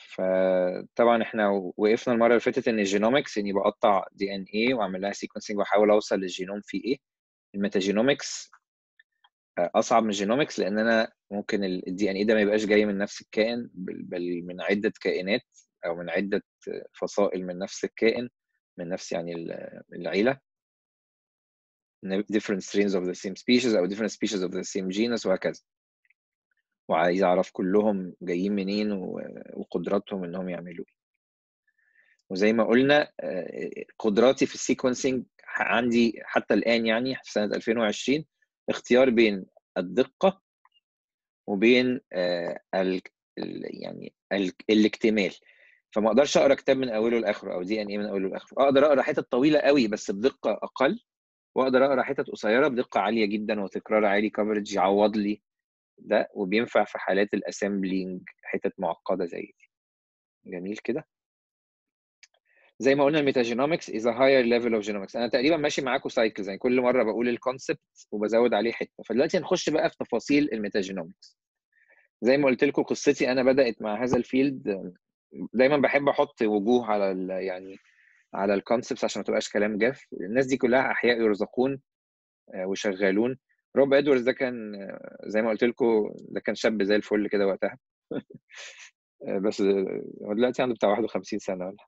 فطبعا احنا وقفنا المره اللي فاتت ان الجينومكس اني بقطع دي ان اي واعمل لها سيكونسنج واحاول اوصل للجينوم فيه ايه الميتاجينومكس اصعب من الجينومكس لان انا ممكن الدي ان اي ده ما يبقاش جاي من نفس الكائن بل من عده كائنات او من عده فصائل من نفس الكائن من نفس يعني العيله different strains of the same species او different species of the same genus وهكذا وعايز اعرف كلهم جايين منين وقدراتهم انهم يعملوا ايه وزي ما قلنا قدراتي في السيكونسنج عندي حتى الان يعني في سنه 2020 اختيار بين الدقه وبين ال يعني الاكتمال فما اقدرش اقرا كتاب من اوله لاخره او دي ان ايه من اوله لاخره اقدر اقرا حتت طويله قوي بس بدقه اقل واقدر اقرا حتت قصيره بدقه عاليه جدا وتكرار عالي كفرج يعوض لي ده وبينفع في حالات الاسامبلينج حتت معقده زي دي جميل كده زي ما قلنا الميتاجينومكس از هاير ليفل اوف جينومكس انا تقريبا ماشي معاكم سايكلز يعني كل مره بقول الكونسبت وبزود عليه حته فدلوقتي هنخش بقى في تفاصيل الميتاجينومكس زي ما قلت لكم قصتي انا بدات مع هذا الفيلد دايما بحب احط وجوه على ال يعني على الكونسبتس عشان ما تبقاش كلام جاف الناس دي كلها احياء يرزقون وشغالون روب ادواردز ده كان زي ما قلت لكم ده كان شاب زي الفل كده وقتها بس هو دلوقتي عنده بتاع 51 سنه ولا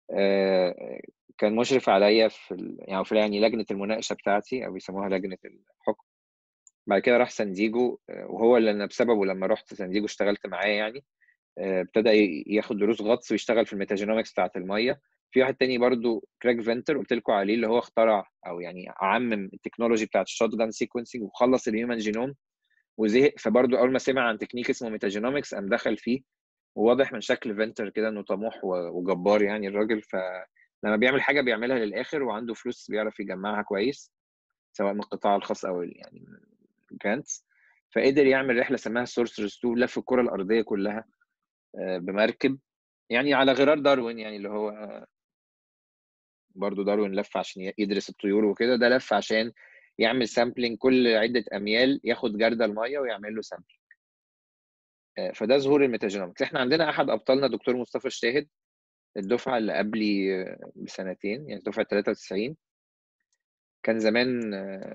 كان مشرف عليا في يعني في يعني لجنه المناقشه بتاعتي او بيسموها لجنه الحكم بعد كده راح سان ديجو وهو اللي انا بسببه لما رحت سان ديجو اشتغلت معاه يعني ابتدى ياخد دروس غطس ويشتغل في الميتاجينومكس بتاعت الميه في واحد تاني برضو كريج فينتر قلت لكم عليه اللي هو اخترع او يعني عمم التكنولوجي بتاعت الشوت جان سيكونسنج وخلص الهيومن جينوم وزهق فبرضو اول ما سمع عن تكنيك اسمه ميتاجينومكس قام دخل فيه وواضح من شكل فينتر كده انه طموح وجبار يعني الراجل فلما بيعمل حاجه بيعملها للاخر وعنده فلوس بيعرف يجمعها كويس سواء من القطاع الخاص او يعني جرانتس فقدر يعمل رحله سماها سورسرز 2 لف الكره الارضيه كلها بمركب يعني على غرار داروين يعني اللي هو برضو داروين لف عشان يدرس الطيور وكده ده لف عشان يعمل سامبلينج كل عده اميال ياخد جرده الميه ويعمل له سامبلينج فده ظهور الميتاجينومكس احنا عندنا احد ابطالنا دكتور مصطفى الشاهد الدفعه اللي قبلي بسنتين يعني دفعه 93 كان زمان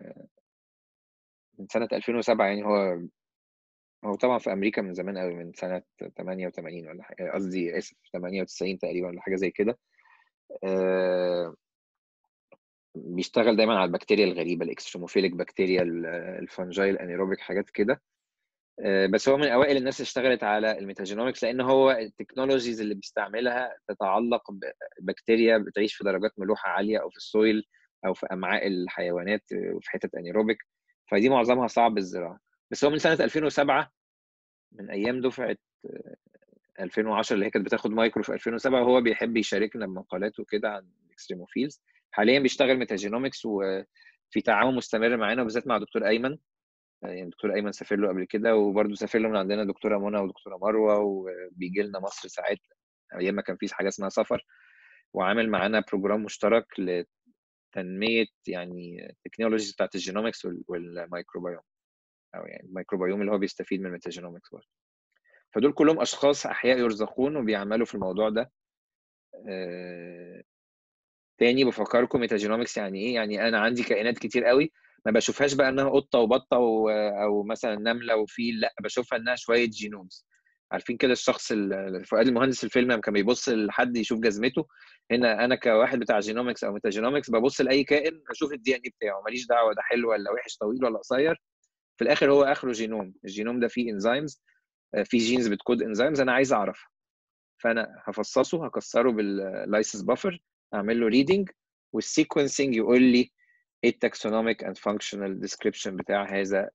من سنه 2007 يعني هو هو طبعا في امريكا من زمان قوي من سنه 88 ولا حاجه قصدي اسف 98 تقريبا ولا حاجه زي كده أه بيشتغل دايما على البكتيريا الغريبه الاكستروموفيليك بكتيريا الفنجاي الانيروبيك حاجات كده أه بس هو من اوائل الناس اللي اشتغلت على الميتاجينومكس لان هو التكنولوجيز اللي بيستعملها تتعلق ببكتيريا بتعيش في درجات ملوحه عاليه او في السويل او في امعاء الحيوانات وفي حتت انيروبيك فدي معظمها صعب الزراعه بس هو من سنه 2007 من ايام دفعه 2010 اللي هي كانت بتاخد مايكرو في 2007 وهو بيحب يشاركنا بمقالاته كده عن الاكستريموفيلز حاليا بيشتغل ميتاجينومكس وفي تعاون مستمر معانا وبالذات مع دكتور ايمن يعني دكتور ايمن سافر له قبل كده وبرده سافر له من عندنا دكتوره منى ودكتوره مروه وبيجي لنا مصر ساعات ايام ما كان في حاجه اسمها سفر وعامل معانا بروجرام مشترك لتنميه يعني التكنولوجيز بتاعت الجينومكس والميكروبيوم او يعني الميكروبيوم اللي هو بيستفيد من الميتاجينومكس برضه فدول كلهم اشخاص احياء يرزقون وبيعملوا في الموضوع ده آه... تاني بفكركم ميتاجينومكس يعني ايه يعني انا عندي كائنات كتير قوي ما بشوفهاش بقى انها قطه وبطه و... او مثلا نمله وفيل لا بشوفها انها شويه جينومز عارفين كده الشخص فؤاد المهندس الفيلم لما كان بيبص لحد يشوف جزمته هنا انا كواحد بتاع جينومكس او ميتاجينومكس ببص لاي كائن اشوف الدي ان اي بتاعه ماليش دعوه ده حلو ولا وحش طويل ولا قصير في الاخر هو اخره جينوم الجينوم ده فيه انزيمز في جينز بتكود انزيمز انا عايز اعرفها فانا هفصصه هكسره باللايسنس بافر اعمل له ريدنج والسيكونسنج يقول لي ايه التاكسونوميك اند فانكشنال ديسكريبشن بتاع هذا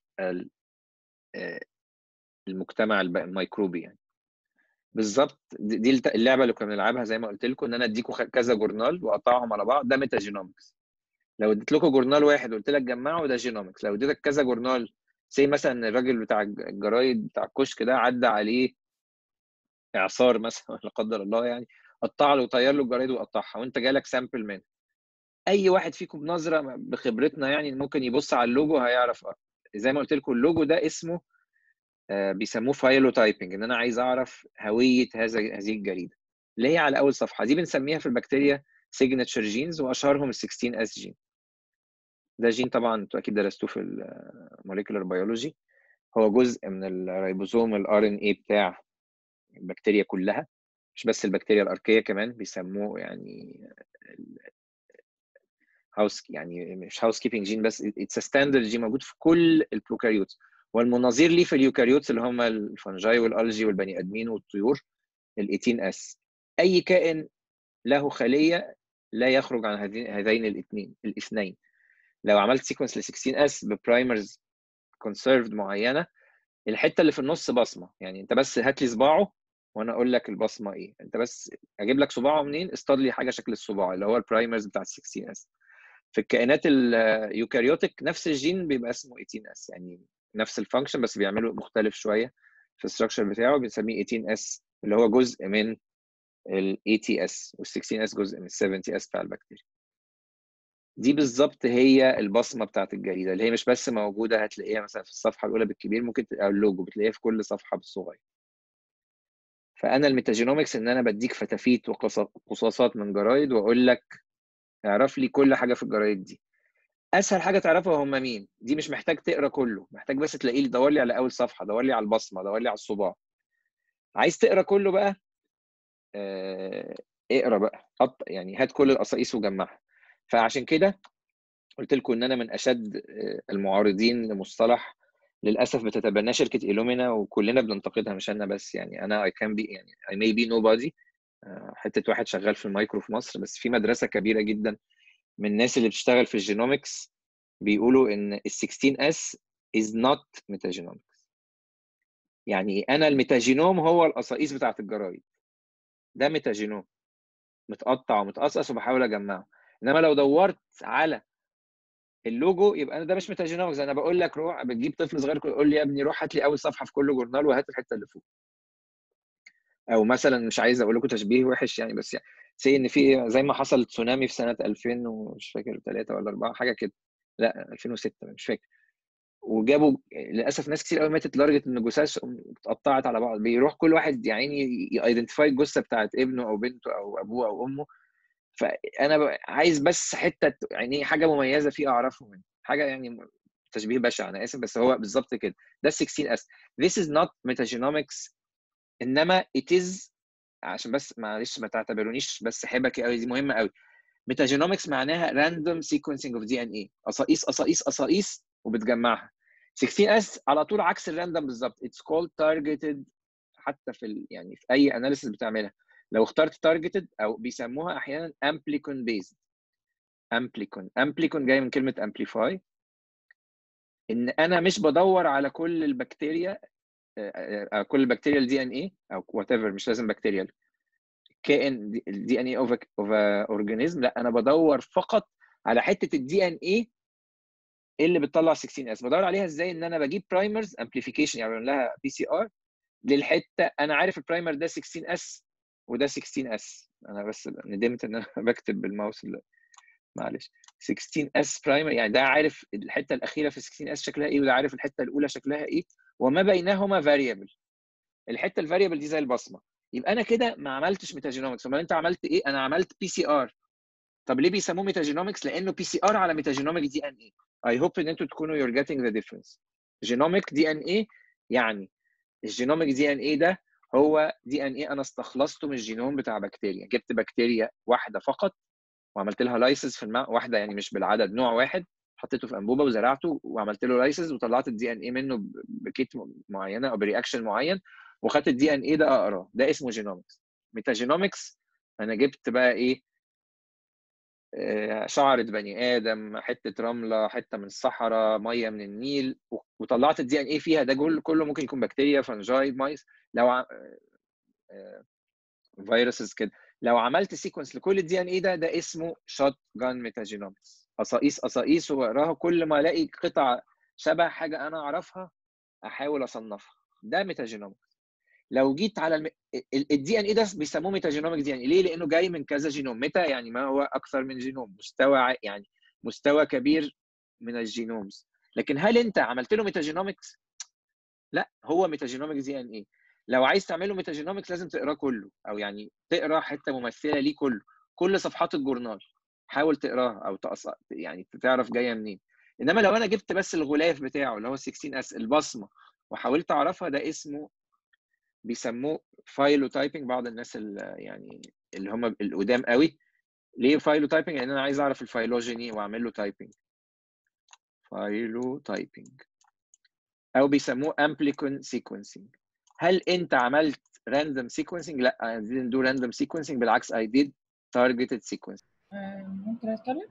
المجتمع الميكروبي يعني بالظبط دي اللعبه اللي كنا بنلعبها زي ما قلت لكم ان انا اديكم كذا جورنال واقطعهم على بعض ده ميتاجينومكس لو اديت لكم جورنال واحد وقلت لك جمعه ده جينومكس لو اديتك كذا جورنال زي مثلا الراجل بتاع الجرايد بتاع الكشك ده عدى عليه اعصار مثلا لا قدر الله يعني قطع له وطير له الجرايد وقطعها وانت جالك سامبل منه اي واحد فيكم بنظره بخبرتنا يعني ممكن يبص على اللوجو هيعرف زي ما قلت لكم اللوجو ده اسمه بيسموه فايلو تايبنج ان انا عايز اعرف هويه هذا هذه الجريده اللي هي على اول صفحه دي بنسميها في البكتيريا سيجنتشر جينز واشهرهم ال 16 اس جين ده جين طبعا انتوا اكيد درستوه في الموليكولار بيولوجي هو جزء من الريبوزوم الار ان اي بتاع البكتيريا كلها مش بس البكتيريا الاركيه كمان بيسموه يعني هاوس يعني مش هاوس كيبنج جين بس اتس ستاندرد جين موجود في كل البروكاريوتس والمناظير ليه في اليوكاريوتس اللي هم الفنجاي والالجي والبني ادمين والطيور ال 18 اس اي كائن له خليه لا يخرج عن هذين الاثنين الاثنين لو عملت سيكونس ل 16 اس ببرايمرز كونسيرفد معينه الحته اللي في النص بصمه يعني انت بس هات لي صباعه وانا اقول لك البصمه ايه انت بس اجيب لك صباعه منين اصطاد لي حاجه شكل الصباع اللي هو البرايمرز بتاع ال 16 اس في الكائنات اليوكاريوتيك نفس الجين بيبقى اسمه 18 اس يعني نفس الفانكشن بس بيعمله مختلف شويه في الستراكشر بتاعه بنسميه 18 اس اللي هو جزء من ال 80 اس وال 16 اس جزء من ال 70 اس بتاع البكتيريا دي بالظبط هي البصمه بتاعت الجريده اللي هي مش بس موجوده هتلاقيها مثلا في الصفحه الاولى بالكبير ممكن تلاقيها اللوجو بتلاقيها في كل صفحه بالصغير فانا الميتاجينومكس ان انا بديك فتافيت وقصاصات من جرايد واقول لك اعرف لي كل حاجه في الجرايد دي اسهل حاجه تعرفها هم مين دي مش محتاج تقرا كله محتاج بس تلاقيه دور لي على اول صفحه دور لي على البصمه دور لي على الصباع عايز تقرا كله بقى آه اقرا بقى قط يعني هات كل القصايص وجمعها فعشان كده قلت لكم ان انا من اشد المعارضين لمصطلح للاسف بتتبناه شركه ايلومينا وكلنا بننتقدها مش انا بس يعني انا اي كان بي يعني اي مي بي نو بادي حته واحد شغال في المايكرو في مصر بس في مدرسه كبيره جدا من الناس اللي بتشتغل في الجينومكس بيقولوا ان ال 16 اس is not metagenomics يعني انا الميتاجينوم هو القصاقيس بتاعت الجرايد ده ميتاجينوم متقطع ومتقصقص وبحاول اجمعه انما لو دورت على اللوجو يبقى انا ده مش ميتاجينومكس انا بقول لك روح بتجيب طفل صغير يقول لي يا ابني روح هات لي اول صفحه في كل جورنال وهات الحته اللي فوق او مثلا مش عايز اقول لكم تشبيه وحش يعني بس يعني سي ان في زي ما حصل تسونامي في سنه 2000 ومش فاكر 3 ولا 4 حاجه كده لا 2006 مش فاكر وجابوا للاسف ناس كتير قوي ماتت لدرجه ان جثث اتقطعت على بعض بيروح كل واحد يا عيني يايدنتيفاي الجثه بتاعت ابنه او بنته او ابوه او امه فانا عايز بس حته يعني حاجه مميزه فيه اعرفه منه حاجه يعني تشبيه بشع انا اسف بس هو بالظبط كده ده 16 اس this is not metagenomics انما it is عشان بس معلش ما تعتبرونيش بس حبكي قوي دي مهمه قوي ميتاجينومكس معناها random sequencing of DNA قصاقيس قصاقيس قصاقيس وبتجمعها 16 اس على طول عكس الراندوم بالظبط it's called targeted حتى في ال... يعني في اي اناليسيس بتعملها لو اخترت targeted او بيسموها احيانا amplicon based amplicon amplicon جاي من كلمه amplify ان انا مش بدور على كل البكتيريا كل البكتيريا الدي ان اي او وات ايفر مش لازم بكتيريا كائن الدي ان اي اوف اورجانيزم لا انا بدور فقط على حته الدي ان اي اللي بتطلع 16 اس بدور عليها ازاي ان انا بجيب برايمرز امبليفيكيشن يعني بعمل لها بي سي ار للحته انا عارف البرايمر ده 16 اس وده 16 اس انا بس ندمت ان انا بكتب بالماوس اللي. معلش 16 اس برايمر يعني ده عارف الحته الاخيره في 16 اس شكلها ايه وده عارف الحته الاولى شكلها ايه وما بينهما فاريبل الحته الفاريبل دي زي البصمه يبقى انا كده ما عملتش ميتاجينومكس امال انت عملت ايه انا عملت بي سي ار طب ليه بيسموه ميتاجينومكس لانه بي سي ار على ميتاجينوميك دي ان اي اي هوب ان انتوا تكونوا يور جيتنج ذا ديفرنس جينوميك دي ان اي يعني الجينوميك دي ان اي ده هو دي ان اي انا استخلصته من الجينوم بتاع بكتيريا جبت بكتيريا واحده فقط وعملت لها لايسز في الماء واحده يعني مش بالعدد نوع واحد حطيته في انبوبه وزرعته وعملت له لايسز وطلعت الدي ان اي منه بكيت معينه او برياكشن معين وخدت الدي ان اي ده اقراه ده اسمه جينومكس ميتاجينومكس انا جبت بقى ايه شعرة بني ادم حته رمله حته من الصحراء ميه من النيل وطلعت الدي ان اي فيها ده كله ممكن يكون بكتيريا فنجاي مايس لو فيروسز كده لو عملت سيكونس لكل الدي ان اي ده ده اسمه شوت جان ميتاجينومكس قصاقيس قصاقيس واقراها كل ما الاقي قطع شبه حاجه انا اعرفها احاول اصنفها ده ميتاجينومكس لو جيت على الم... الدي ان اي ده بيسموه ميتاجينومكس دي يعني ليه؟ لانه جاي من كذا جينوم ميتا يعني ما هو اكثر من جينوم مستوى يعني مستوى كبير من الجينومز لكن هل انت عملت له ميتاجينومكس؟ لا هو ميتاجينومكس دي ان ايه لو عايز تعمله ميتاجينومكس لازم تقراه كله او يعني تقرا حته ممثله ليه كله كل صفحات الجورنال حاول تقراها او تقص... يعني تعرف جايه منين انما لو انا جبت بس الغلاف بتاعه اللي هو 16 اس البصمه وحاولت اعرفها ده اسمه بيسموه فايلو تايبنج بعض الناس اللي يعني اللي هم القدام قوي ليه فايلو تايبنج لان انا عايز اعرف الفايلوجيني واعمل له تايبنج فايلو تايبنج او بيسموه امبليكون سيكونسنج هل انت عملت راندوم سيكونسنج لا I didn't do random sequencing بالعكس I did targeted sequencing ممكن اتكلم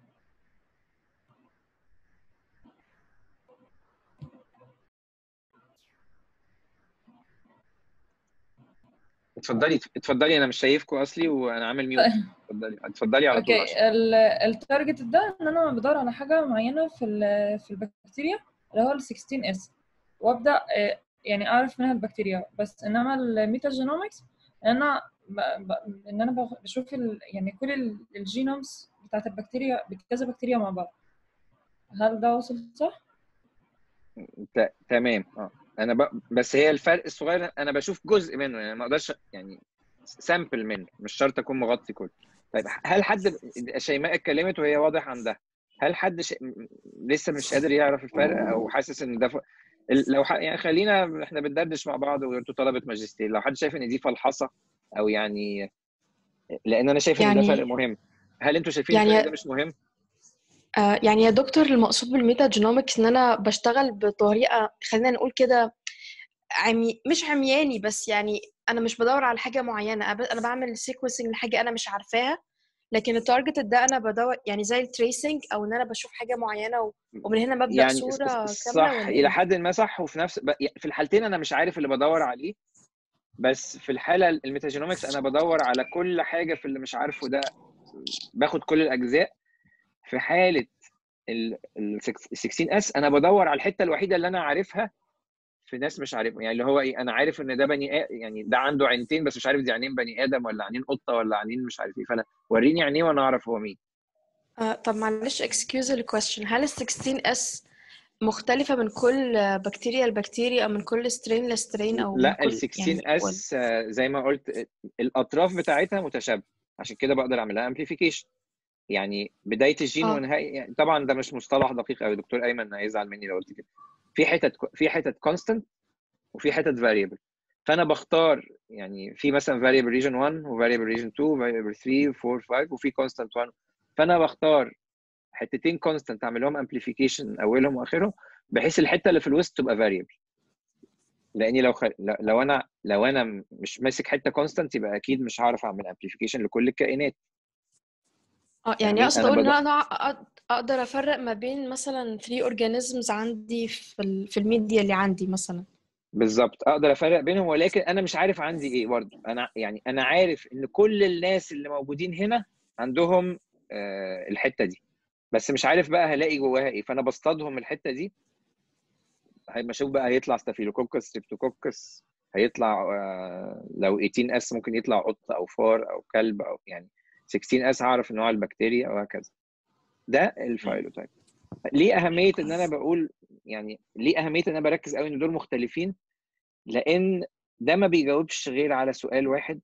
اتفضلي اتفضلي انا مش شايفكم اصلي وانا عامل ميوت اتفضلي اتفضلي على طول اوكي عشان التارجت ده ان انا بدور على حاجه معينه في ال- في البكتيريا اللي هو ال 16 اس وابدا آه، يعني اعرف منها البكتيريا بس انما الميتاجينومكس انا ب... ب... ان انا بخ- بشوف ال... يعني كل ال- الجينومز بتاعت البكتيريا كذا بكتيريا مع بعض هل ده وصل صح؟ ت- تمام اه انا ب... بس هي الفرق الصغير انا بشوف جزء منه يعني ما اقدرش يعني سامبل منه مش شرط اكون مغطي كله طيب هل حد شيماء اتكلمت وهي واضح عندها هل حد ش... م- لسه مش قادر يعرف الفرق او حاسس ان ده ف... ال- لو ح... يعني خلينا احنا بندردش مع بعض وانتوا طلبه ماجستير لو حد شايف ان دي فلحصه او يعني لان انا شايف ان ده يعني- فرق مهم هل انتوا شايفين يعني- الفرق ده مش مهم؟ آه يعني يا دكتور المقصود بالميتا جينومكس ان انا بشتغل بطريقه خلينا نقول كده عمي مش عمياني بس يعني انا مش بدور على حاجه معينه أنا ب- انا بعمل سيكونسنج لحاجه انا مش عارفاها لكن التارجت ده انا بدور يعني زي التريسنج او ان انا بشوف حاجه معينه و- ومن هنا ببدا يعني صوره كامله صح ولا الى إيه؟ حد ما صح وفي نفس ب- في الحالتين انا مش عارف اللي بدور عليه بس في الحاله الميتاجينومكس انا بدور على كل حاجه في اللي مش عارفه ده باخد كل الاجزاء في حاله ال ال 16 اس انا بدور على الحته الوحيده اللي انا عارفها في ناس مش عارفها يعني اللي هو ايه انا عارف ان ده بني آ... يعني ده عنده عينتين بس مش عارف دي عينين بني ادم ولا عينين قطه ولا عينين مش عارف ايه فانا وريني عينيه وانا اعرف هو مين آه طب معلش excuse الكويستشن هل ال 16 اس مختلفه من كل بكتيريا لبكتيريا او من كل سترين لسترين او من لا كل ال 16 يعني اس زي ما قلت الاطراف بتاعتها متشابهه عشان كده بقدر اعملها امبليفيكيشن يعني بدايه الجين آه. ونهايه يعني طبعا ده مش مصطلح دقيق قوي دكتور ايمن هيزعل مني لو قلت كده في حتت في حتت كونستنت وفي حتت فاريبل فانا بختار يعني في مثلا فاريبل ريجن 1 وفاريبل ريجن 2 وفاريبل 3 4 5 وفي كونستنت 1 فانا بختار حتتين كونستنت اعمل لهم امبليفيكيشن اولهم واخرهم بحيث الحته اللي في الوسط تبقى فاريبل لاني لو خ... لو انا لو انا مش ماسك حته كونستنت يبقى اكيد مش هعرف اعمل امبليفيكيشن لكل الكائنات اه يعني فاهمين؟ اقصد أنا اقول ان بدأ- انا أق- اقدر افرق ما بين مثلا 3 اورجانيزمز عندي في ال- في الميديا اللي عندي مثلا بالظبط اقدر افرق بينهم ولكن انا مش عارف عندي ايه برضه انا يعني انا عارف ان كل الناس اللي موجودين هنا عندهم آه، الحته دي بس مش عارف بقى هلاقي جواها ايه فانا بصطادهم الحته دي هيبقى اشوف بقى هيطلع ستافيلوكوكس ستريبتوكوكس هيطلع آه، لو 18 اس ممكن يطلع قط او فار او كلب او يعني 16 اس هعرف نوع البكتيريا وهكذا ده الفايلوتايب ليه اهميه ان انا بقول يعني ليه اهميه ان انا بركز قوي ان دول مختلفين لان ده ما بيجاوبش غير على سؤال واحد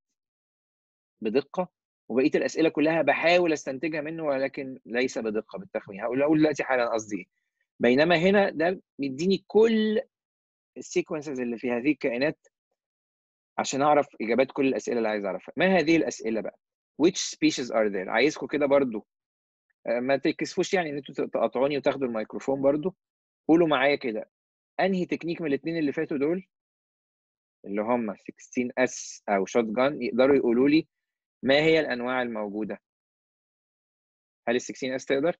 بدقه وبقيه الاسئله كلها بحاول استنتجها منه ولكن ليس بدقه بالتخمين هقول اقول دلوقتي حالا قصدي ايه بينما هنا ده بيديني كل السيكونسز اللي في هذه الكائنات عشان اعرف اجابات كل الاسئله اللي عايز اعرفها ما هذه الاسئله بقى which species are there عايزكم كده برضو آه، ما تكسفوش يعني ان انتوا تقاطعوني وتاخدوا الميكروفون برضو قولوا معايا كده انهي تكنيك من الاثنين اللي فاتوا دول اللي هم 16 اس او شوت جان يقدروا يقولوا لي ما هي الانواع الموجوده هل ال 16 اس تقدر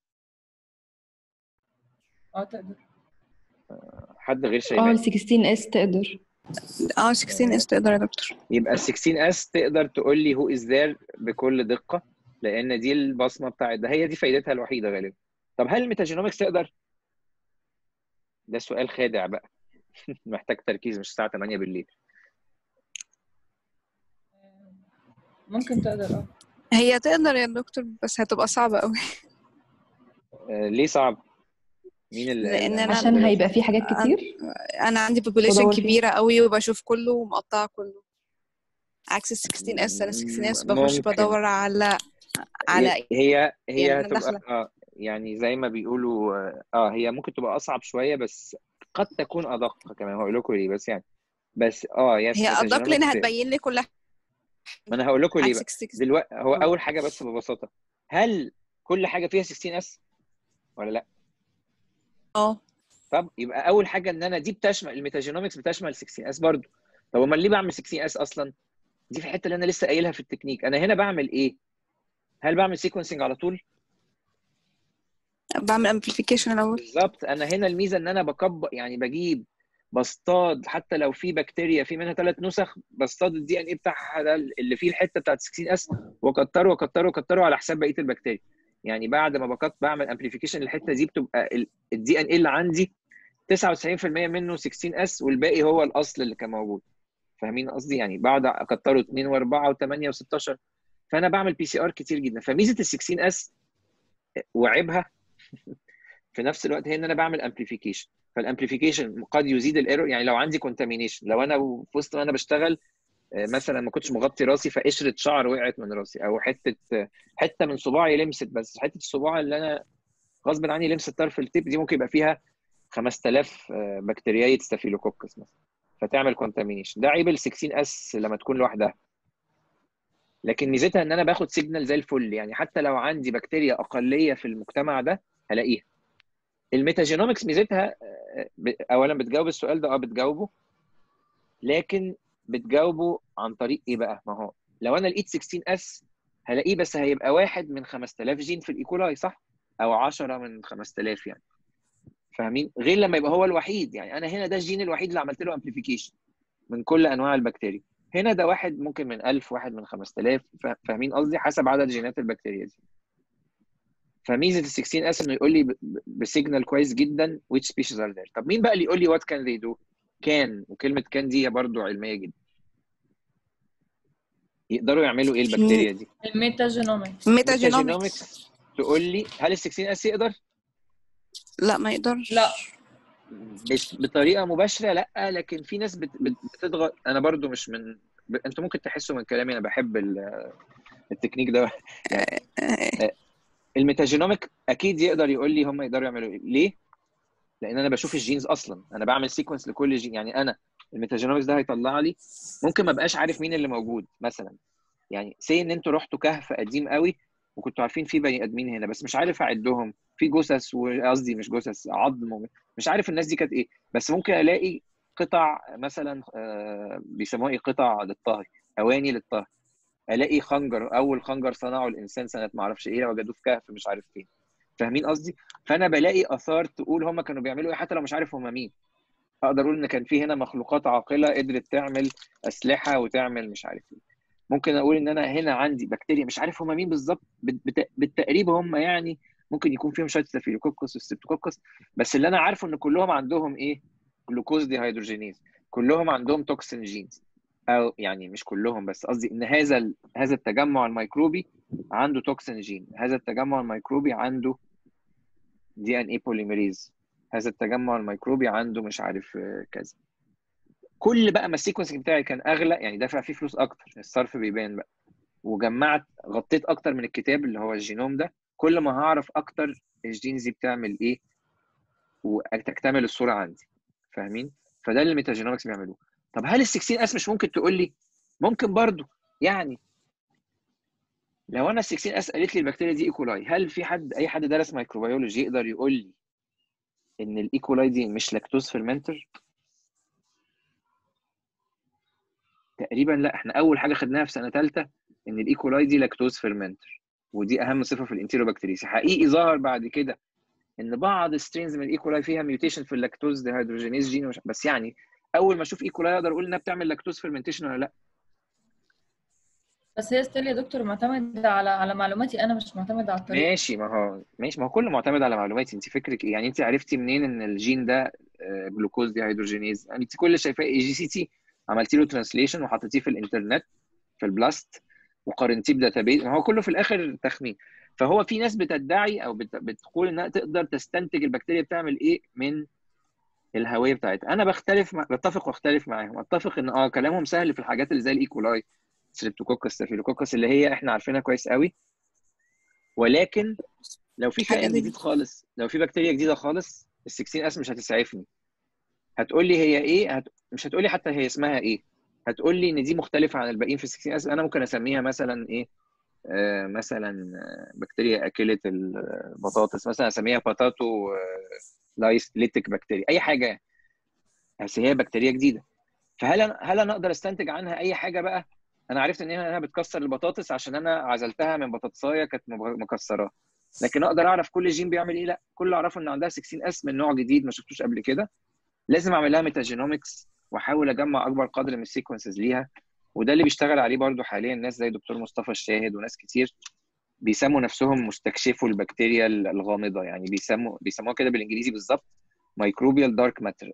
اه تقدر حد غير اه شيماء ال 16 اس تقدر اه 16 اس تقدر يا دكتور يبقى ال 16 اس تقدر تقول لي هو از ذير بكل دقه لان دي البصمه بتاعت ده هي دي فايدتها الوحيده غالبا طب هل الميتاجينومكس تقدر ده سؤال خادع بقى محتاج تركيز مش الساعه 8 بالليل ممكن تقدر اه هي تقدر يا دكتور بس هتبقى صعبة قوي آه، ليه صعب مين اللي لأن اللي أنا- عشان عنده- هيبقى في حاجات أنا- كتير انا عندي population بدور فيه. كبيره قوي وبشوف كله ومقطعه كله عكس ال 16 اس انا 16 اس بخش ممكن. بدور على على هي هي, هي يعني أنا هتبقى داخلة. اه يعني زي ما بيقولوا اه هي ممكن تبقى اصعب شويه بس قد تكون ادق كمان هقول لكم ليه بس يعني بس اه يس هي ادق لان metagenomics- هتبين لي كل حاجه ما انا هقول لكم ليه عكس بقى 16 دلوقتي هو آه. اول حاجه بس ببساطه هل كل حاجه فيها 16 اس ولا لا اه طب يبقى اول حاجه ان انا دي بتشمل الميتاجينومكس بتشمل 16 اس برضو طب امال ليه بعمل 16 اس اصلا دي في الحته اللي انا لسه قايلها في التكنيك انا هنا بعمل ايه هل بعمل سيكونسنج على طول بعمل امبليفيكيشن الاول بالظبط انا هنا الميزه ان انا بكبر يعني بجيب بصطاد حتى لو في بكتيريا في منها ثلاث نسخ بصطاد الدي ان اي بتاعها ده اللي فيه الحته بتاعت 16 اس واكتره واكتره واكتره على حساب بقيه البكتيريا يعني بعد ما بكت بعمل امبليفيكيشن للحته دي بتبقى الدي ان اي اللي عندي 99% منه 16 اس والباقي هو الاصل اللي كان موجود فاهمين قصدي يعني بعد اكتره 2 و4 و8 و16 فانا بعمل بي سي ار كتير جدا فميزه ال 16 اس وعيبها في نفس الوقت هي ان انا بعمل امبليفيكيشن فالامبليفيكيشن قد يزيد الايرور يعني لو عندي كونتامينيشن لو انا في وسط ما انا بشتغل آه، مثلا ما كنتش مغطي راسي فقشره شعر وقعت من راسي او حته آه، حته من صباعي لمست بس حته الصباع اللي انا غصب عني لمست طرف التيب دي ممكن يبقى فيها 5000 آه، بكتيرياية ستافيلوكوكس مثلا فتعمل كونتامينيشن ده عيب ال 16 اس لما تكون لوحدها لكن ميزتها ان انا باخد سيجنال زي الفل يعني حتى لو عندي بكتيريا اقليه في المجتمع ده هلاقيها الميتاجينومكس ميزتها آه، ب- اولا بتجاوب السؤال ده اه بتجاوبه لكن بتجاوبه عن طريق ايه بقى ما هو لو انا لقيت 16 اس هلاقيه بس هيبقى واحد من 5000 جين في الايكولاي صح او 10 من 5000 يعني فاهمين غير لما يبقى هو الوحيد يعني انا هنا ده الجين الوحيد اللي عملت له امبليفيكيشن من كل انواع البكتيريا هنا ده واحد ممكن من 1000 واحد من 5000 فا- فاهمين قصدي حسب عدد جينات البكتيريا دي فميزه ال 16 اس انه يقول لي ب- ب- بسيجنال كويس جدا which species are there طب مين بقى اللي يقول لي what can they do كان وكلمه كان دي برضو علميه جدا يقدروا يعملوا ايه البكتيريا دي الميتاجينومكس ميتاجينومكس Metagenomics تقول لي هل ال 16 اس يقدر لا ما يقدرش لا بس بطريقه مباشره لا لكن في ناس بت- بت- بتضغط انا برضو مش من ب... انتوا ممكن تحسوا من كلامي انا بحب ال- التكنيك ده آه، الميتاجينوميك اكيد يقدر يقول لي هم يقدروا يعملوا ايه ليه لان انا بشوف الجينز اصلا انا بعمل سيكونس لكل جين يعني انا الميتاجينومكس ده هيطلع لي ممكن ما بقاش عارف مين اللي موجود مثلا يعني سي ان انتوا رحتوا كهف قديم قوي وكنتوا عارفين في بني ادمين هنا بس مش عارف اعدهم في جثث قصدي مش جثث عظم و- مش عارف الناس دي كانت ايه بس ممكن الاقي قطع مثلا آه، بيسموها ايه قطع للطهي اواني للطهي الاقي خنجر اول خنجر صنعه الانسان سنه ما اعرفش ايه وجدوه في كهف مش عارف فين فاهمين قصدي فانا بلاقي اثار تقول هم كانوا بيعملوا ايه حتى لو مش عارف هم مين اقدر اقول ان كان في هنا مخلوقات عاقله قدرت تعمل اسلحه وتعمل مش عارف ايه ممكن اقول ان انا هنا عندي بكتيريا مش عارف هم مين بالظبط بت- بت- بالتقريب هم يعني ممكن يكون فيهم شويه ستافيلوكوكس والستوكوكس بس اللي انا عارفه ان كلهم عندهم ايه جلوكوز دي هيدروجينيز كلهم عندهم توكسين جينز او يعني مش كلهم بس قصدي ان هذا ال- هذا التجمع الميكروبي عنده توكسين جين هذا التجمع الميكروبي عنده دي ان اي بوليميريز هذا التجمع الميكروبي عنده مش عارف آه، كذا كل بقى ما السيكونسنج بتاعي كان اغلى يعني دافع فيه فلوس اكتر الصرف بيبان بقى وجمعت غطيت اكتر من الكتاب اللي هو الجينوم ده كل ما هعرف اكتر الجينز دي بتعمل ايه وتكتمل الصوره عندي فاهمين فده اللي الميتاجينومكس بيعملوه طب هل ال 16 اس مش ممكن تقول لي ممكن برضو يعني لو انا ال 16 اس قالت لي البكتيريا دي ايكولاي هل في حد اي حد درس مايكروبيولوجي يقدر يقول لي ان الايكولاي دي مش لاكتوز فيرمنتر تقريبا لا احنا اول حاجه خدناها في سنه ثالثه ان الايكولاي دي لاكتوز فيرمنتر ودي اهم صفه في الانتيروبكتيريسي حقيقي ظهر بعد كده ان بعض سترينز من الايكولاي فيها ميوتيشن في اللاكتوز ديهيدروجينيز جين ومش- بس يعني اول ما اشوف ايكولاي اقدر اقول انها بتعمل لاكتوز فيرمنتيشن ولا لا بس هي ستيل يا دكتور معتمدة على على معلوماتي أنا مش معتمدة على الطريقة ماشي ما هو ماشي ما هو كله معتمد على معلوماتي انت فكرك ايه يعني انت عرفتي منين ان الجين ده آه، جلوكوز دي هيدروجينيز يعني انت كل اللي شايفاه اي جي سي تي عملتي له ترانسليشن وحطيتيه في الانترنت في البلاست وقارنتيه بداتابيز ما هو كله في الاخر تخمين فهو في ناس بتدعي او بت- بتقول انها تقدر تستنتج البكتيريا بتعمل ايه من الهويه بتاعتها انا بختلف مع... بتفق واختلف معاهم اتفق ان اه كلامهم سهل في الحاجات اللي زي الايكولاي ستريبتوكوكس ستافيلوكوكس اللي هي احنا عارفينها كويس قوي ولكن لو في حاجة كائن تانية. جديد خالص لو في بكتيريا جديده خالص ال 16 اس مش هتسعفني هتقول لي هي ايه هت... مش هتقول لي حتى هي اسمها ايه هتقول لي ان دي مختلفه عن الباقيين في ال 16 اس انا ممكن اسميها مثلا ايه آه مثلا آه، بكتيريا اكله البطاطس مثلا اسميها باتاتو لايستليتيك بكتيريا اي حاجه يعني. بس هي بكتيريا جديده فهل انا هل انا اقدر استنتج عنها اي حاجه بقى انا عرفت ان هي انها بتكسر البطاطس عشان انا عزلتها من بطاطسايه كانت مب- مكسراها لكن اقدر اعرف كل جين بيعمل ايه لا كل اللي اعرفه ان عندها 16 اس من نوع جديد ما شفتوش قبل كده لازم اعمل لها ميتاجينومكس واحاول اجمع اكبر قدر من السيكونسز ليها وده اللي بيشتغل عليه برضو حاليا ناس زي دكتور مصطفى الشاهد وناس كتير بيسموا نفسهم مستكشفوا البكتيريا الغامضه يعني بيسموا بيسموها كده بالانجليزي بالظبط مايكروبيال دارك ماتر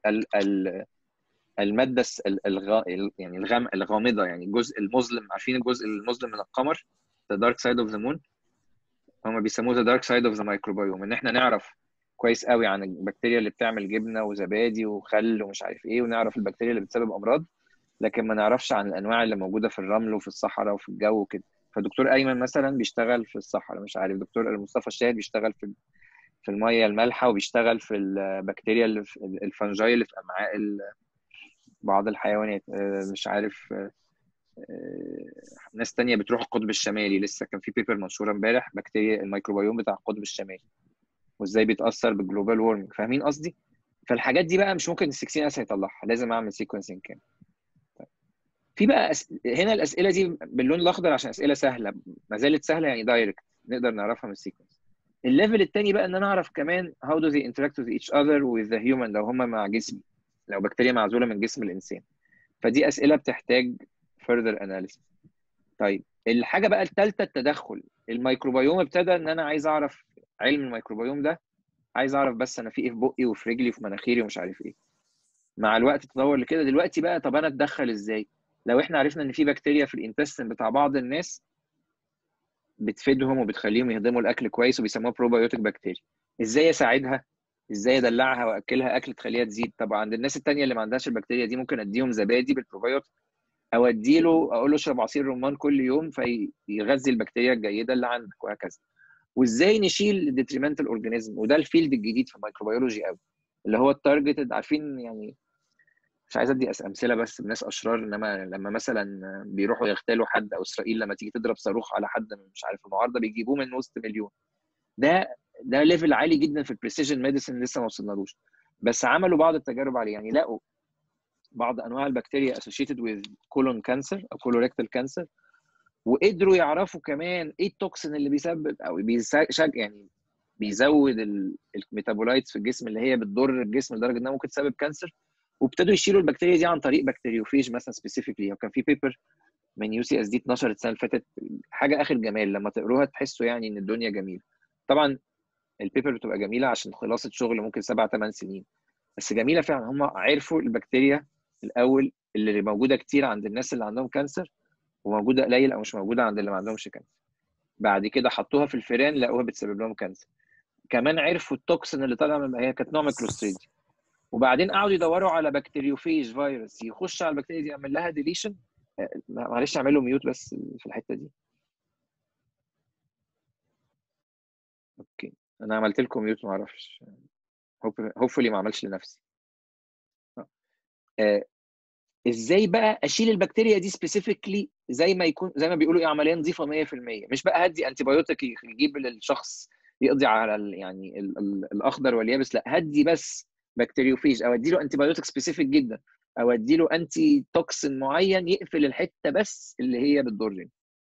الماده الس- ال- الغ... ال- يعني الغام الغامضه يعني الجزء المظلم عارفين الجزء المظلم من القمر the dark side of the moon هم بيسموه the dark side of the microbiome ان احنا نعرف كويس قوي عن البكتيريا اللي بتعمل جبنه وزبادي وخل ومش عارف ايه ونعرف البكتيريا اللي بتسبب امراض لكن ما نعرفش عن الانواع اللي موجوده في الرمل وفي الصحراء وفي الجو وكده فدكتور ايمن مثلا بيشتغل في الصحراء مش عارف دكتور مصطفى الشاهد بيشتغل في في الميه المالحه وبيشتغل في البكتيريا اللي في الفنجاي اللي في امعاء ال- بعض الحيوانات آه، مش عارف آه، آه، ناس تانية بتروح القطب الشمالي لسه كان في بيبر منشورة امبارح بكتيريا الميكروبيوم بتاع القطب الشمالي وازاي بيتأثر بالجلوبال وورمنج فاهمين قصدي؟ فالحاجات دي بقى مش ممكن ال 16 اس هيطلعها لازم اعمل سيكونسنج كامل طيب. في بقى أس... هنا الاسئله دي باللون الاخضر عشان اسئله سهله ما زالت سهله يعني دايركت نقدر نعرفها من السيكونس الليفل الثاني بقى ان انا اعرف كمان how do they interact with each other with the human لو هم مع جسمي لو بكتيريا معزوله من جسم الانسان فدي اسئله بتحتاج further analysis طيب الحاجه بقى الثالثه التدخل الميكروبيوم ابتدى ان انا عايز اعرف علم الميكروبيوم ده عايز اعرف بس انا في ايه في بقي وفي رجلي وفي مناخيري ومش عارف ايه مع الوقت تطور لكده دلوقتي بقى طب انا اتدخل ازاي لو احنا عرفنا ان في بكتيريا في الانتستين بتاع بعض الناس بتفيدهم وبتخليهم يهضموا الاكل كويس وبيسموها بروبايوتيك بكتيريا ازاي اساعدها ازاي ادلعها واكلها اكل تخليها تزيد طب عند الناس التانية اللي ما عندهاش البكتيريا دي ممكن اديهم زبادي بالبروبايوتيك او اديله اقول له اشرب عصير رمان كل يوم فيغذي البكتيريا الجيده اللي عندك وهكذا وازاي نشيل الديتريمنتال اورجانيزم وده الفيلد الجديد في الميكروبيولوجي قوي اللي هو التارجتد عارفين يعني مش عايز ادي أس- امثله بس بناس اشرار انما لما مثلا بيروحوا يغتالوا حد او اسرائيل لما تيجي تضرب صاروخ على حد مش عارف المعارضه بيجيبوه من وسط مليون ده ده ليفل عالي جدا في البريسيجن ميديسن لسه ما وصلنالوش بس عملوا بعض التجارب عليه يعني لقوا بعض انواع البكتيريا associated with colon cancer او colorectal cancer وقدروا يعرفوا كمان ايه التوكسين اللي بيسبب او بيشج يعني بيزود ال- الميتابولايتس في الجسم اللي هي بتضر الجسم لدرجه انها ممكن تسبب كانسر وابتدوا يشيلوا البكتيريا دي عن طريق بكتيريوفيج مثلا سبيسيفيكلي وكان في بيبر من يو سي اس دي اتنشرت السنه اللي فاتت حاجه اخر جمال لما تقروها تحسوا يعني ان الدنيا جميله طبعا البيبر بتبقى جميله عشان خلاصه شغل ممكن سبع ثمان سنين بس جميله فعلا هم عرفوا البكتيريا الاول اللي موجوده كتير عند الناس اللي عندهم كانسر وموجوده قليل او مش موجوده عند اللي ما عندهمش كانسر بعد كده حطوها في الفيران لقوها بتسبب لهم كانسر كمان عرفوا التوكسين اللي طالع من هي كانت نوع من الكلوستريديوم وبعدين قعدوا يدوروا على بكتيريوفيج فيروس يخش على البكتيريا دي يعمل لها ديليشن معلش اعمل له ميوت بس في الحته دي اوكي انا عملت لكم ميوت ما اعرفش هوبفully ما عملش لنفسي آه، ازاي بقى اشيل البكتيريا دي سبيسيفيكلي زي ما يكون زي ما بيقولوا ايه عمليه نظيفه 100% مش بقى هدي انتي بايوتيك يجيب للشخص يقضي على ال يعني ال ال الاخضر واليابس لا هدي بس بكتيريوفيج او ادي له انتي بايوتيك سبيسيفيك جدا او ادي له انتي توكسين معين يقفل الحته بس اللي هي بتضرني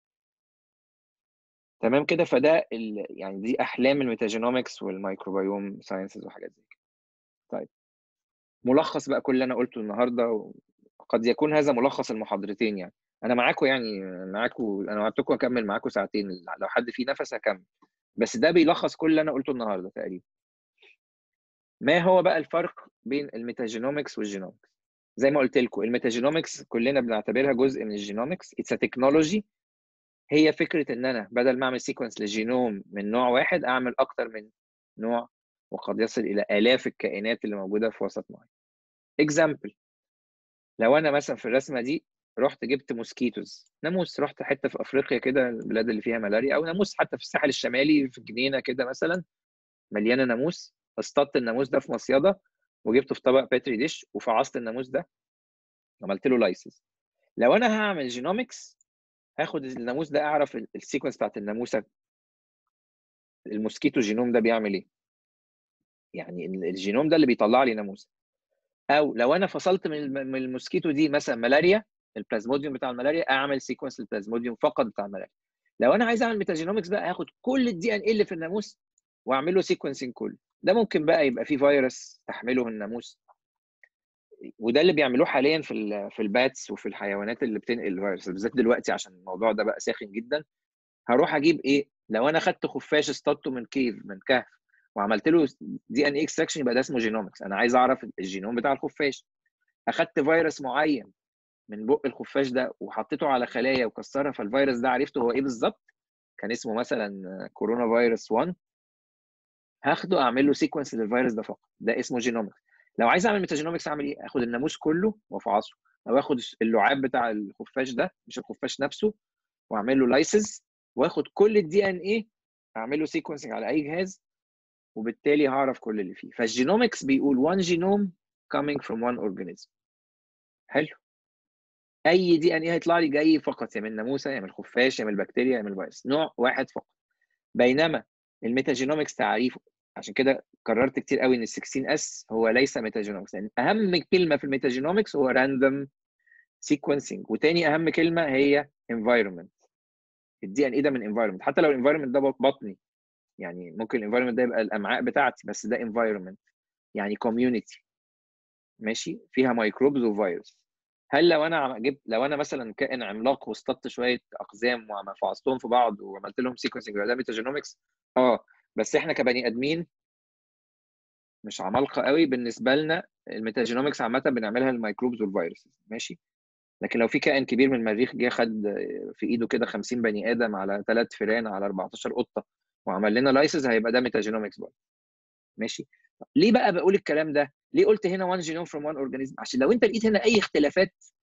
تمام كده فده ال... يعني دي احلام الميتاجينومكس والميكروبيوم ساينسز وحاجات زي كده طيب ملخص بقى كل اللي انا قلته النهارده وقد يكون هذا ملخص المحاضرتين يعني انا معاكم يعني معاكم انا وعدتكم اكمل معاكم ساعتين لو حد فيه نفس هكمل بس ده بيلخص كل اللي انا قلته النهارده تقريبا ما هو بقى الفرق بين الميتاجينومكس والجينومكس زي ما قلت لكم الميتاجينومكس كلنا بنعتبرها جزء من الجينومكس اتس تكنولوجي هي فكره ان انا بدل ما اعمل سيكونس للجينوم من نوع واحد اعمل اكتر من نوع وقد يصل الى الاف الكائنات اللي موجوده في وسط معين اكزامبل لو انا مثلا في الرسمه دي رحت جبت موسكيتوز ناموس رحت حته في افريقيا كده البلاد اللي فيها ملاريا او ناموس حتى في الساحل الشمالي في جنينه كده مثلا مليانه ناموس اصطدت الناموس ده في مصيده وجبته في طبق باتري ديش وفعصت الناموس ده عملت له لايسز لو انا هعمل جينومكس هاخد الناموس ده اعرف السيكونس بتاعت الناموسه الموسكيتو جينوم ده بيعمل ايه يعني الجينوم ده اللي بيطلع لي ناموسه او لو انا فصلت من الموسكيتو دي مثلا ملاريا البلازموديوم بتاع الملاريا اعمل سيكونس البلازموديوم فقط بتاع الملاريا لو انا عايز اعمل ميتاجينومكس بقى هاخد كل الدي ان ايه اللي في الناموس واعمل له سيكونسنج كله ده ممكن بقى يبقى فيه فيروس تحمله الناموس وده اللي بيعملوه حاليا في في الباتس وفي الحيوانات اللي بتنقل الفيروس بالذات دلوقتي عشان الموضوع ده بقى ساخن جدا هروح اجيب ايه لو انا خدت خفاش اصطادته من كيف من كهف وعملت له دي ان اي اكستراكشن يبقى ده اسمه جينومكس انا عايز اعرف الجينوم بتاع الخفاش اخدت فيروس معين من بق الخفاش ده وحطيته على خلايا وكسرها فالفيروس ده عرفته هو ايه بالظبط كان اسمه مثلا كورونا فيروس 1 هاخده اعمل له سيكونس للفيروس ده فقط ده اسمه جينومكس لو عايز اعمل ميتاجينومكس اعمل ايه اخد الناموس كله وافعصه او اخد اللعاب بتاع الخفاش ده مش الخفاش نفسه واعمل له لايسز واخد كل الدي ان ايه اعمل له سيكونسنج على اي جهاز وبالتالي هعرف كل اللي فيه فالجينومكس بيقول one genome coming from one organism حلو اي دي ان ايه هيطلع لي جاي فقط يا من ناموسه يا من الخفاش يا من البكتيريا يا من الفيروس نوع واحد فقط بينما الميتاجينومكس تعريفه عشان كده قررت كتير قوي ان ال 16 اس هو ليس ميتاجينومكس لان يعني اهم كلمه في الميتاجينومكس هو راندوم سيكونسنج وتاني اهم كلمه هي انفايرمنت الدي ان ايه ده من انفايرمنت حتى لو الانفايرمنت ده بطني يعني ممكن الانفايرمنت ده يبقى الامعاء بتاعتي بس ده انفايرمنت يعني كوميونتي ماشي فيها ميكروبز وفيروس هل لو انا جبت لو انا مثلا كائن عملاق واصطدت شويه اقزام وفعصتهم في بعض وعملت لهم سيكونسنج ده ميتاجينومكس اه بس احنا كبني ادمين مش عمالقه قوي بالنسبه لنا الميتاجينومكس عامه بنعملها الميكروبز والفيروس ماشي لكن لو في كائن كبير من المريخ جه خد في ايده كده 50 بني ادم على ثلاث فئران على 14 قطه وعمل لنا لايسز هيبقى ده ميتاجينومكس برضه ماشي ليه بقى بقول الكلام ده ليه قلت هنا وان جينوم فروم وان اورجانيزم عشان لو انت لقيت هنا اي اختلافات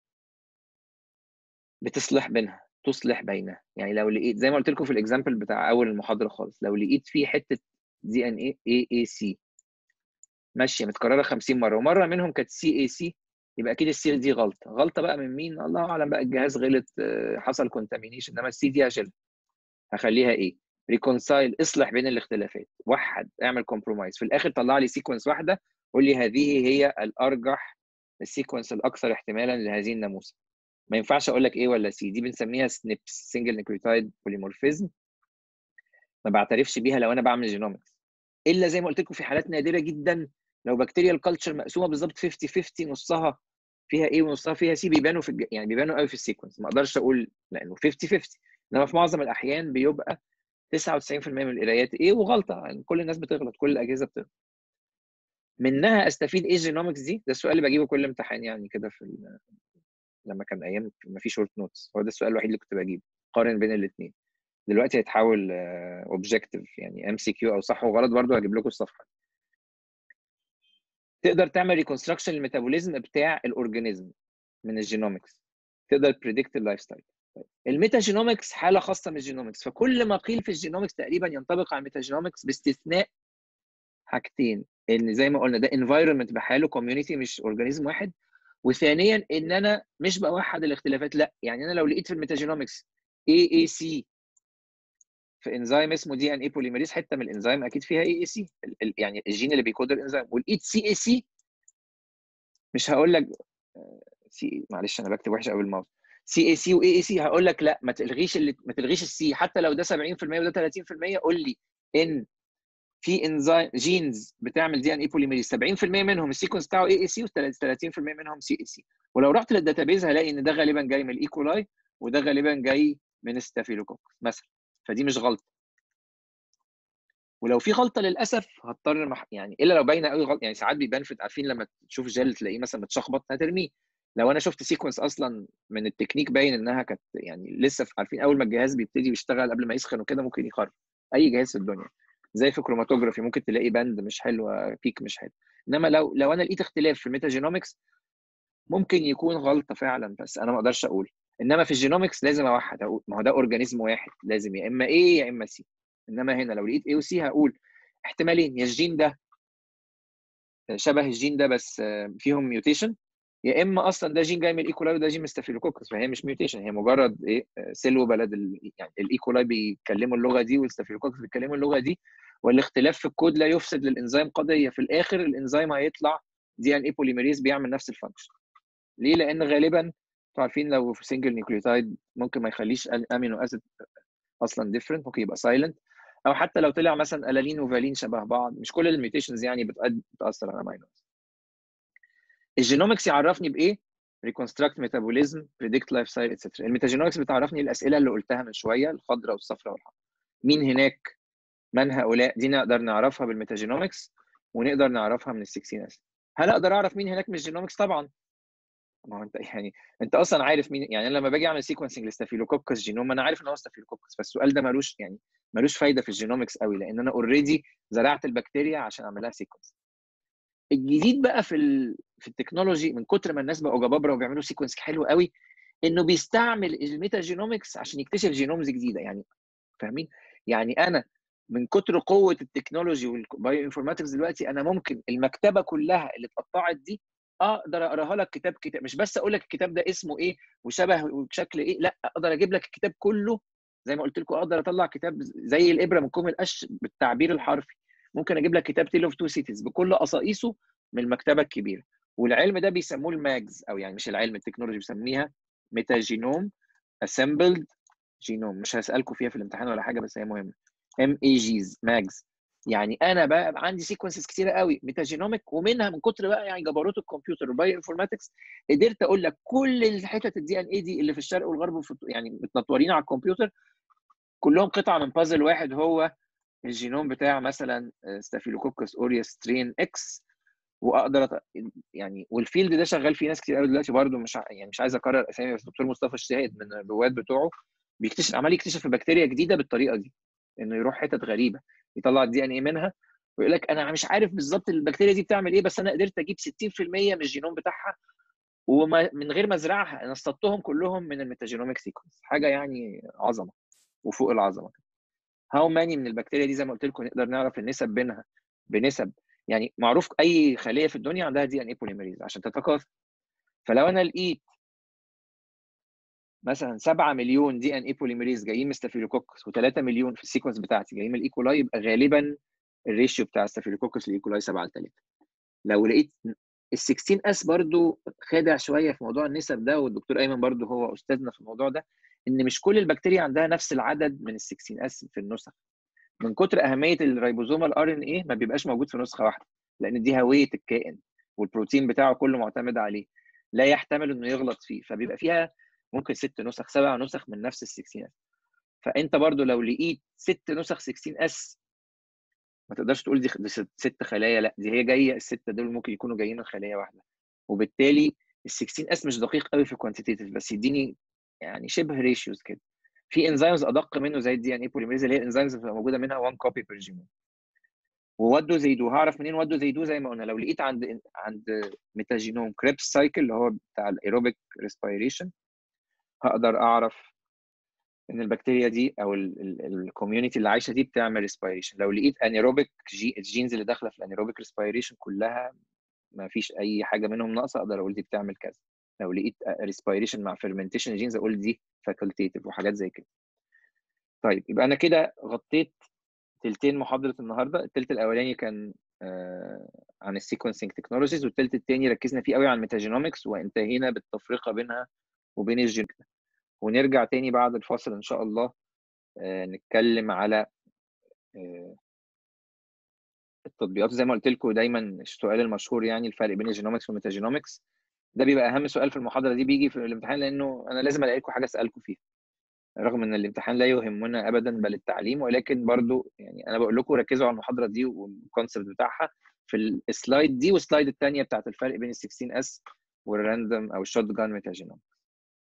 بتصلح بينها تصلح بينها يعني لو لقيت زي ما قلت لكم في الاكزامبل بتاع اول المحاضره خالص لو لقيت في حته دي ان اي اي اي سي ماشيه متكرره 50 مره ومره منهم كانت سي اي سي يبقى اكيد السي دي غلطه غلطه بقى من مين الله اعلم بقى الجهاز غلط حصل كونتامينيشن انما السي دي هشيلها هخليها ايه ريكونسايل اصلح بين الاختلافات وحد اعمل كومبرومايز في الاخر طلع لي سيكونس واحده قول لي هذه هي الارجح السيكونس الاكثر احتمالا لهذه الناموسه ما ينفعش اقول لك ايه ولا سي دي بنسميها سنيبس سنجل نيكليوتايد بوليمورفيزم ما بعترفش بيها لو انا بعمل جينومكس الا زي ما قلت لكم في حالات نادره جدا لو بكتيريا الكالتشر مقسومه بالظبط 50 50 نصها فيها ايه ونصها فيها سي بيبانوا في الج... يعني بيبانوا قوي في السيكونس ما اقدرش اقول لانه 50 50 انما في معظم الاحيان بيبقى 99% من القرايات ايه وغلطه يعني كل الناس بتغلط كل الاجهزه بتغلط منها استفيد ايه الجينومكس دي ده السؤال اللي بجيبه كل امتحان يعني كده في ال... لما كان ايام ما في شورت نوتس هو ده السؤال الوحيد اللي كنت بجيبه قارن بين الاثنين دلوقتي هيتحول اوبجكتيف يعني ام سي كيو او صح وغلط برضه هجيب لكم الصفحه تقدر تعمل ريكونستراكشن للميتابوليزم بتاع الاورجانيزم من الجينومكس تقدر بريدكت اللايف ستايل الميتاجينومكس حاله خاصه من الجينومكس فكل ما قيل في الجينومكس تقريبا ينطبق على الميتاجينومكس باستثناء حاجتين ان زي ما قلنا ده انفايرمنت بحاله كوميونتي مش اورجانيزم واحد وثانيا ان انا مش بوحد الاختلافات لا يعني انا لو لقيت في الميتاجينومكس اي اي سي في انزيم اسمه دي ان اي بوليميريز حته من الانزيم اكيد فيها اي اي سي يعني الجين اللي بيكود الانزيم ولقيت سي اي سي مش هقول لك سي معلش انا بكتب وحش قوي الماوس سي اي سي واي اي سي هقول لك لا ما تلغيش اللي ما تلغيش السي حتى لو ده 70% وده 30% قول لي ان في انزيم جينز بتعمل دي ان اي بوليميريز 70% منهم السيكونس بتاعه اي اي سي و30% منهم سي اي سي ولو رحت للداتابيز هلاقي ان ده غالبا جاي من الايكولاي وده غالبا جاي من ستافيلوكوكس مثلا فدي مش غلطه ولو في غلطه للاسف هضطر مح... يعني الا لو باينه قوي غلط يعني ساعات بيبان في عارفين لما تشوف جل تلاقيه مثلا متشخبط هترميه لو انا شفت سيكونس اصلا من التكنيك باين انها كانت يعني لسه عارفين اول ما الجهاز بيبتدي يشتغل قبل ما يسخن وكده ممكن يخرب اي جهاز في الدنيا زي في كروماتوجرافي ممكن تلاقي باند مش حلوه بيك مش حلو انما لو لو انا لقيت اختلاف في الميتاجينومكس ممكن يكون غلطه فعلا بس انا ما اقدرش اقول انما في الجينومكس لازم اوحد اقول ما هو ده اورجانيزم واحد لازم يا اما ايه يا اما سي انما هنا لو لقيت ايه وسي هقول احتمالين يا الجين ده شبه الجين ده بس فيهم ميوتيشن يا اما اصلا ده جين جاي من الايكولاي وده جين من ستافيلوكوكس فهي مش ميوتيشن هي مجرد ايه سلو بلد ال... يعني الايكولاي بيتكلموا اللغه دي والستافيلوكوكس بيتكلموا اللغه دي والاختلاف في الكود لا يفسد للانزيم قضيه في الاخر الانزيم هيطلع دي ان اي بوليميريز بيعمل نفس الفانكشن ليه لان غالبا انتوا عارفين لو في سنجل نيوكليوتايد ممكن ما يخليش امينو اسيد اصلا ديفرنت ممكن يبقى سايلنت او حتى لو طلع مثلا الالين وفالين شبه بعض مش كل الميوتيشنز يعني بتاثر على امينو اسيد الجينومكس يعرفني بايه ريكونستراكت ميتابوليزم بريدكت لايف ستايل اتسترا الميتاجينومكس بتعرفني الاسئله اللي قلتها من شويه الخضراء والصفراء والحمراء مين هناك من هؤلاء دي نقدر نعرفها بالميتاجينومكس ونقدر نعرفها من ال 16 اس هل اقدر اعرف مين هناك من الجينومكس طبعا ما هو انت يعني انت اصلا عارف مين يعني لما باجي اعمل سيكونسنج لستافيلوكوكس جينوم انا عارف ان هو ستافيلوكوكس فالسؤال ده ملوش يعني ملوش فايده في الجينومكس قوي لان انا اوريدي زرعت البكتيريا عشان اعمل لها سيكونس الجديد بقى في ال... في التكنولوجي من كتر ما الناس بقوا جبابره وبيعملوا سيكونس حلو قوي انه بيستعمل الميتا جينومكس عشان يكتشف جينومز جديده يعني فاهمين يعني انا من كتر قوه التكنولوجي والبايو انفورماتكس دلوقتي انا ممكن المكتبه كلها اللي اتقطعت دي اقدر اقراها لك كتاب كتاب مش بس اقول لك الكتاب ده اسمه ايه وشبه وشكل ايه لا اقدر اجيب لك الكتاب كله زي ما قلت لكم اقدر اطلع كتاب زي الابره من كوم القش بالتعبير الحرفي ممكن اجيب لك كتاب تيل اوف تو سيتيز بكل قصائصه من المكتبه الكبيره والعلم ده بيسموه الماجز او يعني مش العلم التكنولوجي بيسميها ميتا جينوم اسمبلد جينوم مش هسالكم فيها في الامتحان ولا حاجه بس هي مهمه ام اي جيز ماجز يعني انا بقى عندي سيكونسز كتيره قوي ميتاجينوميك ومنها من كتر بقى يعني جبروت الكمبيوتر وبايو انفورماتكس قدرت اقول لك كل الحتت الدي ان اي دي اللي في الشرق والغرب وفي يعني متنطورين على الكمبيوتر كلهم قطعه من بازل واحد هو الجينوم بتاع مثلا ستافيلوكوكس اوريوس سترين اكس واقدر يعني والفيلد ده شغال فيه ناس كتير قوي دلوقتي برده مش يعني مش عايز اكرر اسامي بس الدكتور مصطفى الشاهد من الرواد بتوعه بيكتشف عمال يكتشف البكتيريا جديده بالطريقه دي انه يروح حتت غريبه يطلع الدي ان اي منها ويقول لك انا مش عارف بالظبط البكتيريا دي بتعمل ايه بس انا قدرت اجيب 60% من الجينوم بتاعها وما من غير ما ازرعها انا اصطدتهم كلهم من الميتاجينوميك سيكونس حاجه يعني عظمه وفوق العظمه هاو ماني من البكتيريا دي زي ما قلت لكم نقدر نعرف النسب بينها بنسب يعني معروف اي خليه في الدنيا عندها دي ان اي بوليميريز عشان تتكاثر فلو انا لقيت مثلا 7 مليون دي ان اي بوليميريز جايين من ستافيلوكوكس و3 مليون في السيكونس بتاعتي جايين من الايكولاي يبقى غالبا الريشيو بتاع ستافيلوكوكس لايكولاي 7 ل 3 لو لقيت ال 16 اس برضو خادع شويه في موضوع النسب ده والدكتور ايمن برضو هو استاذنا في الموضوع ده ان مش كل البكتيريا عندها نفس العدد من ال 16 اس في النسخ من كتر اهميه الريبوزومال ار ان ايه ما بيبقاش موجود في نسخه واحده لان دي هويه الكائن والبروتين بتاعه كله معتمد عليه لا يحتمل انه يغلط فيه فبيبقى فيها ممكن ست نسخ سبع نسخ من نفس ال 16 اس فانت برضو لو لقيت ست نسخ 16 اس ما تقدرش تقول دي ست خلايا لا دي هي جايه السته دول ممكن يكونوا جايين من خليه واحده وبالتالي ال 16 اس مش دقيق قوي في الكوانتيتيف بس يديني يعني شبه ريشيوز كده في انزيمز ادق منه زي الدي ان اي بوليميريز اللي هي الانزيمز اللي موجوده منها 1 كوبي بير جينوم وودوا زيدو هعرف منين ودوا زيدو زي ما قلنا لو لقيت عند عند ميتاجينوم كريبس سايكل اللي هو بتاع الايروبيك ريسبيريشن هقدر اعرف ان البكتيريا دي او الكوميونتي اللي عايشه دي بتعمل ريسبيريشن لو لقيت انيروبيك جي الجينز اللي داخله في الانيروبيك ريسبيريشن كلها ما فيش اي حاجه منهم ناقصه اقدر اقول دي بتعمل كذا لو لقيت ريسبيريشن مع فيرمنتيشن جينز اقول دي فاكولتيتيف وحاجات زي كده طيب يبقى انا كده غطيت تلتين محاضره النهارده التلت الاولاني كان آه عن السيكونسنج تكنولوجيز والتلت الثاني ركزنا فيه قوي عن الميتاجينومكس وانتهينا بالتفرقه بينها وبين الجين ونرجع تاني بعد الفاصل ان شاء الله آه نتكلم على آه التطبيقات زي ما قلت لكم دايما السؤال المشهور يعني الفرق بين الجينومكس والميتاجينومكس ده بيبقى اهم سؤال في المحاضره دي بيجي في الامتحان لانه انا لازم الاقي لكم حاجه اسالكم فيها رغم ان الامتحان لا يهمنا ابدا بل التعليم ولكن برضو يعني انا بقول لكم ركزوا على المحاضره دي والكونسبت بتاعها في السلايد دي والسلايد الثانيه بتاعت الفرق بين ال 16 اس والراندوم او الشوت جان ميتاجينومكس